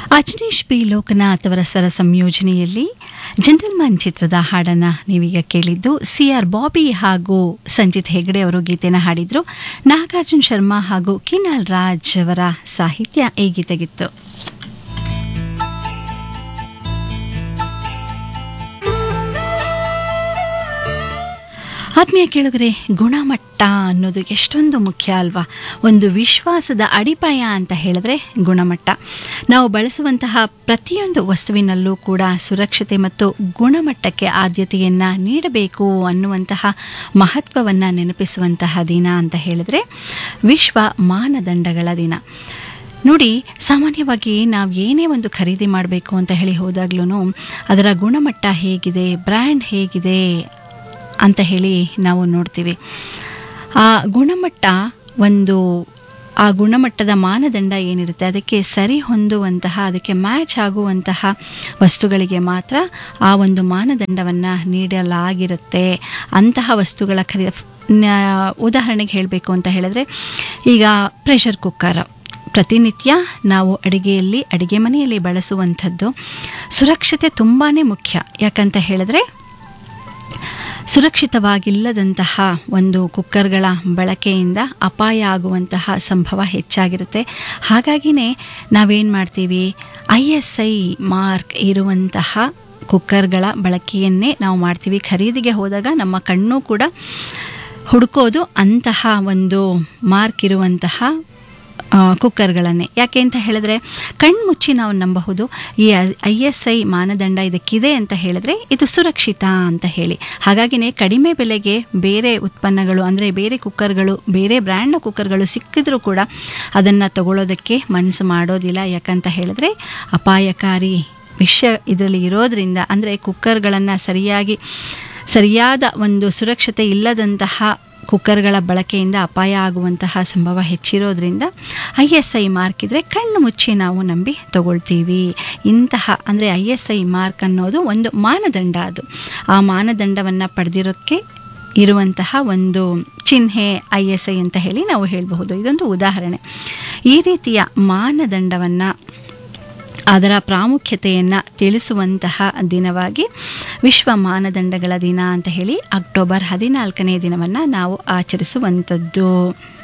Ajaneesh B Lokanath ಅವರ ಸ್ವರ ಸಂಯೋಜನೆಯಲ್ಲಿ ಜೆಂಟಲ್ಮನ್ ಚಿತ್ರದ ಹಾಡನ್ನ ನೀವೀಗ ಕೇಳಿದ್ದು ಸಿ ಆರ್ ಬಾಬಿ ಹಾಗೂ ಸಂಜಿತ್ ಹೆಗಡೆ ಅವರು ಗೀತೆನ ಹಾಡಿದ್ರು ನಾಗಾರ್ಜುನ್ ಶರ್ಮಾ ಹಾಗೂ ಕಿನಾಲ್ ರಾಜ್ ಅವರ ಸಾಹಿತ್ಯ ಈ ಗೀತೆಗಿತ್ತು ಆತ್ಮೀಯ ಕೇಳುಗರೆ ಗುಣಮಟ್ಟ ಅನ್ನೋದು ಎಷ್ಟೊಂದು ಮುಖ್ಯ ಅಲ್ವಾ ಒಂದು ವಿಶ್ವಾಸದ ಅಡಿಪಾಯ ಅಂತ ಹೇಳಿದ್ರೆ ಗುಣಮಟ್ಟ ನಾವು ಬಳಸುವಂತಹ ಪ್ರತಿಯೊಂದು ವಸ್ತುವಿನಲ್ಲೂ ಕೂಡ ಸುರಕ್ಷತೆ ಮತ್ತು ಗುಣಮಟ್ಟಕ್ಕೆ ಆದ್ಯತೆಯನ್ನು ನೀಡಬೇಕು ಅನ್ನುವಂತಹ ಮಹತ್ವವನ್ನು ನೆನಪಿಸುವಂತಹ ದಿನ ಅಂತ ಹೇಳಿದ್ರೆ ವಿಶ್ವ ಮಾನದಂಡಗಳ ದಿನ ನೋಡಿ ಸಾಮಾನ್ಯವಾಗಿ ನಾವು ಏನೇ ಒಂದು ಖರೀದಿ ಮಾಡಬೇಕು ಅಂತ ಹೇಳಿ ಹೋದಾಗ್ಲೂ ಅದರ ಗುಣಮಟ್ಟ ಹೇಗಿದೆ ಬ್ರ್ಯಾಂಡ್ ಹೇಗಿದೆ ಅಂತ ಹೇಳಿ ನಾವು ನೋಡ್ತೀವಿ ಆ ಗುಣಮಟ್ಟ ಒಂದು ಆ ಗುಣಮಟ್ಟದ ಮಾನದಂಡ ಏನಿರುತ್ತೆ ಅದಕ್ಕೆ ಸರಿ ಹೊಂದುವಂತಹ ಅದಕ್ಕೆ ಮ್ಯಾಚ್ ಆಗುವಂತಹ ವಸ್ತುಗಳಿಗೆ ಮಾತ್ರ ಆ ಒಂದು ಮಾನದಂಡವನ್ನು ನೀಡಲಾಗಿರುತ್ತೆ ಅಂತಹ ವಸ್ತುಗಳ ಖರೀ ನ- ಉದಾಹರಣೆಗೆ ಹೇಳಬೇಕು ಅಂತ ಹೇಳಿದ್ರೆ ಈಗ ಪ್ರೆಷರ್ ಕುಕ್ಕರ್ ಪ್ರತಿನಿತ್ಯ ನಾವು ಅಡಿಗೆಯಲ್ಲಿ ಅಡಿಗೆ ಮನೆಯಲ್ಲಿ ಬಳಸುವಂಥದ್ದು ಸುರಕ್ಷತೆ ತುಂಬಾ ಮುಖ್ಯ ಯಾಕಂತ ಹೇಳಿದ್ರೆ ಸುರಕ್ಷಿತವಾಗಿಲ್ಲದಂತಹ ಒಂದು ಕುಕ್ಕರ್ಗಳ ಬಳಕೆಯಿಂದ ಅಪಾಯ ಆಗುವಂತಹ ಸಂಭವ ಹೆಚ್ಚಾಗಿರುತ್ತೆ ಹಾಗಾಗಿನೇ ನಾವೇನು ಮಾಡ್ತೀವಿ ಐ ಎಸ್ ಐ ಮಾರ್ಕ್ ಇರುವಂತಹ ಕುಕ್ಕರ್ಗಳ ಬಳಕೆಯನ್ನೇ ನಾವು ಮಾಡ್ತೀವಿ ಖರೀದಿಗೆ ಹೋದಾಗ ನಮ್ಮ ಕಣ್ಣು ಕೂಡ ಹುಡುಕೋದು ಅಂತಹ ಒಂದು ಮಾರ್ಕ್ ಇರುವಂತಹ ಆ, ಕುಕ್ಕರ್ಗಳನ್ನೇ ಯಾಕೆ ಅಂತ ಹೇಳಿದ್ರೆ ಕಣ್ಮುಚ್ಚಿ ನಾವು ನಂಬಬಹುದು ಈ ಐ ಎಸ್ ಐ ಮಾನದಂಡ ಇದಕ್ಕಿದೆ ಅಂತ ಹೇಳಿದ್ರೆ ಇದು ಸುರಕ್ಷಿತ ಅಂತ ಹೇಳಿ ಹಾಗಾಗಿನೇ ಕಡಿಮೆ ಬೆಲೆಗೆ ಬೇರೆ ಉತ್ಪನ್ನಗಳು ಅಂದರೆ ಬೇರೆ ಕುಕ್ಕರ್ಗಳು ಬೇರೆ ಬ್ರ್ಯಾಂಡ್ನ ಕುಕ್ಕರ್ಗಳು ಸಿಕ್ಕಿದ್ರೂ ಕೂಡ ಅದನ್ನು ತಗೊಳ್ಳೋದಕ್ಕೆ ಮನಸ್ಸು ಮಾಡೋದಿಲ್ಲ ಯಾಕಂತ ಹೇಳಿದ್ರೆ ಅಪಾಯಕಾರಿ ವಿಷ ಇದರಲ್ಲಿ ಇರೋದ್ರಿಂದ ಅಂದರೆ ಕುಕ್ಕರ್ಗಳನ್ನು ಸರಿಯಾಗಿ ಸರಿಯಾದ ಒಂದು ಸುರಕ್ಷತೆ ಇಲ್ಲದಂತಹ ಕುಕ್ಕರ್ಗಳ ಬಳಕೆಯಿಂದ ಅಪಾಯ ಆಗುವಂತಹ ಸಂಭವ ಹೆಚ್ಚಿರೋದ್ರಿಂದ ಐ ಎಸ್ ಐ ಮಾರ್ಕ್ ಇದ್ದರೆ ಕಣ್ಣು ಮುಚ್ಚಿ ನಾವು ನಂಬಿ ತಗೊಳ್ತೀವಿ ಇಂತಹ ಅಂದರೆ ಐ ಎಸ್ ಐ ಮಾರ್ಕ್ ಅನ್ನೋದು ಒಂದು ಮಾನದಂಡ ಅದು ಆ ಮಾನದಂಡವನ್ನು ಪಡೆದಿರೋಕ್ಕೆ ಇರುವಂತಹ ಒಂದು ಚಿಹ್ನೆ ಐ ಎಸ್ ಐ ಅಂತ ಹೇಳಿ ನಾವು ಹೇಳಬಹುದು ಇದೊಂದು ಉದಾಹರಣೆ ಈ ರೀತಿಯ ಮಾನದಂಡವನ್ನು ಅದರ ಪ್ರಾಮುಖ್ಯತೆಯನ್ನು ತಿಳಿಸುವಂತಹ ದಿನವಾಗಿ ವಿಶ್ವ ಮಾನದಂಡಗಳ ದಿನ ಅಂತ ಹೇಳಿ ಅಕ್ಟೋಬರ್ ಹದಿನಾಲ್ಕನೇ ದಿನವನ್ನು ನಾವು ಆಚರಿಸುವಂಥದ್ದು